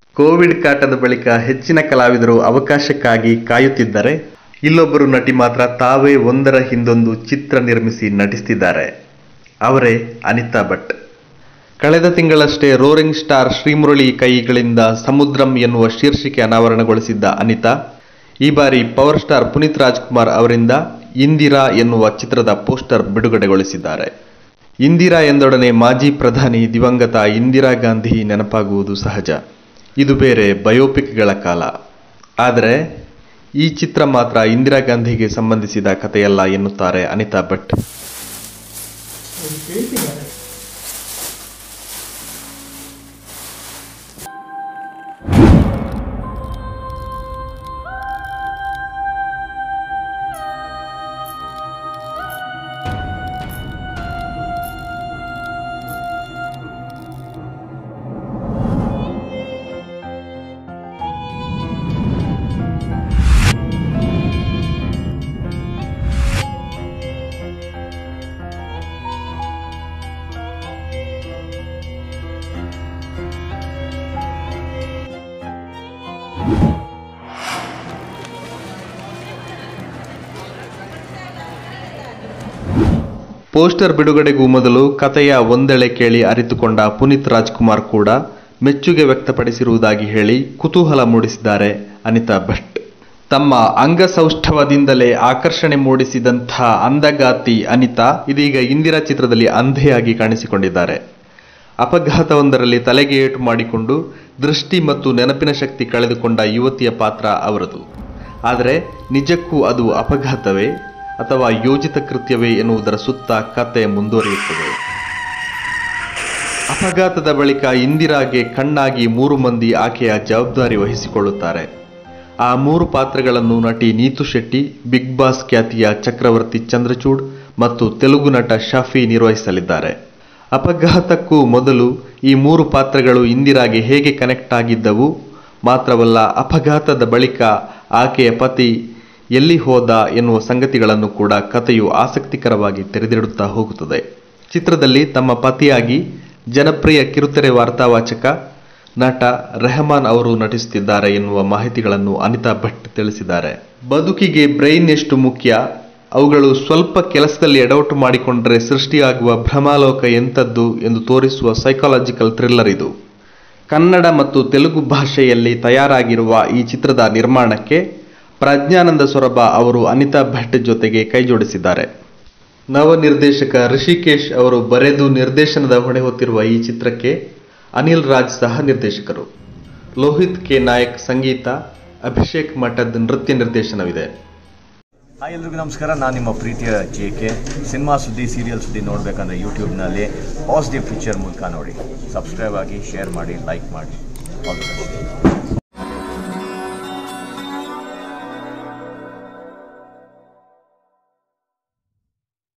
Covid ಕಾಟದ ಬಳಿಕ ಹೆಚ್ಚಿನ ಕಲಾವಿದರು ಅವಕಾಶಕ್ಕಾಗಿ ಕಾಯುತ್ತಿದ್ದರೆ ಇಲ್ಲೊಬ್ಬರು ನಟಿ ಮಾತ್ರ ತಾವೇ ಒಂದರ ಹಿಂದೊಂದು ಚಿತ್ರ ನಿರ್ಮಿಸಿ ನಟಿಸುತ್ತಿದ್ದಾರೆ ಅವರೇ ಅನಿತಾ ಭಟ್ ಕಳೆದ ತಿಂಗಳಷ್ಟೇ ರೋರಿಂಗ್ ಸ್ಟಾರ್ ಶ್ರೀಮುರಳಿ ಕೈಗಳಿಂದ ಸಮುದ್ರಂ ಎನ್ನುವ ಶೀರ್ಷಿಕೆ ಅನಾವರಣಗೊಳಿಸಿದ್ದ ಅನಿತಾ ಈ ಬಾರಿ ಪವರ್ ಸ್ಟಾರ್ ಪುನೀತ್ ರಾಜ್ಕುಮಾರ್ ಅವರಿಂದ ಇಂದಿರಾ ಎನ್ನುವ ಚಿತ್ರದ ಪೋಸ್ಟರ್ ಬಿಡುಗಡೆಗೊಳಿಸಿದ್ದಾರೆ ಇಂದಿರಾ ಎಂದೊಡನೆ ಮಾಜಿ ಪ್ರಧಾನಿ ದಿವಂಗತ ಇಂದಿರಾ ಗಾಂಧಿ ನೆನಪಾಗುವುದು ಸಹಜ ಇದು ಬೇರೆ ಬಯೋಪಿಕ್ಗಳ ಕಾಲ ಆದರೆ ಈ ಚಿತ್ರ ಮಾತ್ರ ಇಂದಿರಾ ಗಾಂಧಿಗೆ ಸಂಬಂಧಿಸಿದ ಕಥೆಯಲ್ಲ ಎನ್ನುತ್ತಾರೆ ಅನಿತಾ ಭಟ್ ಅವ್ರು ಕೇಳ್ತಿದ್ದಾರೆ ಪೋಸ್ಟರ್ ಬಿಡುಗಡೆಗೂ ಮೊದಲು ಕಥೆಯ ಒಂದೆಳೆ ಕೇಳಿ ಅರಿತುಕೊಂಡ ಪುನೀತ್ ರಾಜ್ಕುಮಾರ್ ಕೂಡ ಮೆಚ್ಚುಗೆ ವ್ಯಕ್ತಪಡಿಸಿರುವುದಾಗಿ ಹೇಳಿ ಕುತೂಹಲ ಮೂಡಿಸಿದ್ದಾರೆ ಅನಿತಾ ಭಟ್ ತಮ್ಮ ಅಂಗಸೌಷ್ಠವದಿಂದಲೇ ಆಕರ್ಷಣೆ ಮೂಡಿಸಿದಂಥ ಅಂದಗಾತಿ ಅನಿತಾ ಇದೀಗ ಇಂದಿರಾ ಚಿತ್ರದಲ್ಲಿ ಅಂಧೆಯಾಗಿ ಕಾಣಿಸಿಕೊಂಡಿದ್ದಾರೆ ಅಪಘಾತವೊಂದರಲ್ಲಿ ತಲೆಗೆ ಏಟು ಮಾಡಿಕೊಂಡು ದೃಷ್ಟಿ ಮತ್ತು ನೆನಪಿನ ಶಕ್ತಿ ಕಳೆದುಕೊಂಡ ಯುವತಿಯ ಪಾತ್ರ ಅವರದು ಆದರೆ ನಿಜಕ್ಕೂ ಅದು ಅಪಘಾತವೇ ಅಥವಾ ಯೋಜಿತ ಕೃತ್ಯವೇ ಎನ್ನುವುದರ ಸುತ್ತ ಕತೆ ಮುಂದುವರಿಯುತ್ತದೆ ಅಪಘಾತದ ಬಳಿಕ ಇಂದಿರಾಗೆ ಕಣ್ಣಾಗಿ ಮೂರು ಮಂದಿ ಆಕೆಯ ಜವಾಬ್ದಾರಿ ವಹಿಸಿಕೊಳ್ಳುತ್ತಾರೆ ಆ ಮೂರು ಪಾತ್ರಗಳನ್ನು ನಟಿ ನೀತು ಶೆಟ್ಟಿ ಬಿಗ್ ಬಾಸ್ ಖ್ಯಾತಿಯ ಚಕ್ರವರ್ತಿ ಚಂದ್ರಚೂಡ್ ಮತ್ತು ತೆಲುಗು ನಟ ಶಫಿ ನಿರ್ವಹಿಸಲಿದ್ದಾರೆ ಅಪಘಾತಕ್ಕೂ ಮೊದಲು ಈ ಮೂರು ಪಾತ್ರಗಳು ಇಂದಿರಾಗೆ ಹೇಗೆ ಕನೆಕ್ಟ್ ಆಗಿದ್ದವು ಮಾತ್ರವಲ್ಲ ಅಪಘಾತದ ಬಳಿಕ ಆಕೆಯ ಪತಿ ಎಲ್ಲಿ ಹೋದ ಎನ್ನುವ ಸಂಗತಿಗಳನ್ನು ಕೂಡ ಕಥೆಯು ಆಸಕ್ತಿಕರವಾಗಿ ತೆರೆದಿಡುತ್ತಾ ಹೋಗುತ್ತದೆ ಚಿತ್ರದಲ್ಲಿ ತಮ್ಮ ಪತಿಯಾಗಿ ಜನಪ್ರಿಯ ಕಿರುತೆರೆ ವಾರ್ತಾವಾಚಕ ನಟ ರೆಹಮಾನ್ ಅವರು ನಟಿಸುತ್ತಿದ್ದಾರೆ ಎನ್ನುವ ಮಾಹಿತಿಗಳನ್ನು ಅನಿತಾ ಭಟ್ ತಿಳಿಸಿದ್ದಾರೆ ಬದುಕಿಗೆ ಬ್ರೈನ್ ಎಷ್ಟು ಮುಖ್ಯ ಅವುಗಳು ಸ್ವಲ್ಪ ಕೆಲಸದಲ್ಲಿ ಎಡವಟ್ಟು ಮಾಡಿಕೊಂಡರೆ ಸೃಷ್ಟಿಯಾಗುವ ಭ್ರಮಾಲೋಕ ಎಂಥದ್ದು ಎಂದು ತೋರಿಸುವ ಸೈಕಾಲಜಿಕಲ್ ಥ್ರಿಲ್ಲರ್ ಇದು ಕನ್ನಡ ಮತ್ತು ತೆಲುಗು ಭಾಷೆಯಲ್ಲಿ ತಯಾರಾಗಿರುವ ಈ ಚಿತ್ರದ ನಿರ್ಮಾಣಕ್ಕೆ ಪ್ರಜ್ಞಾನಂದ ಸೊರಬ ಅವರು ಅನಿತಾ ಭಟ್ ಜೊತೆಗೆ ಕೈಜೋಡಿಸಿದ್ದಾರೆ ನವ ನಿರ್ದೇಶಕ ರಿಷಿಕೇಶ್ ಅವರು ಬರೆದು ನಿರ್ದೇಶನದ ಹೊಣೆ ಹೊತ್ತಿರುವ ಈ ಚಿತ್ರಕ್ಕೆ ಅನಿಲ್ ರಾಜ್ ಸಹ ನಿರ್ದೇಶಕರು ಲೋಹಿತ್ ಕೆ ನಾಯಕ್ ಸಂಗೀತ ಅಭಿಷೇಕ್ ಮಠದ್ ನೃತ್ಯ ನಿರ್ದೇಶನವಿದೆ ಹಾಯ್ ಎಲ್ರಿಗೂ ನಮಸ್ಕಾರ ನಾನು ನಿಮ್ಮ ಪ್ರೀತಿಯ ಜೆ ಕೆ ಸಿನಿಮಾ ಸುದ್ದಿ ಸೀರಿಯಲ್ ಸುದ್ದಿ ನೋಡಬೇಕಂದ್ರೆ ಯೂಟ್ಯೂಬ್ನಲ್ಲಿ ಪಾಸಿಟಿವ್ ಪಿಕ್ಚರ್ ಮೂಲಕ ನೋಡಿ ಸಬ್ಸ್ಕ್ರೈಬ್ ಆಗಿ ಶೇರ್ ಮಾಡಿ ಲೈಕ್ ಮಾಡಿ ಆಲ್ ದಿ ಬೆಸ್ಟ್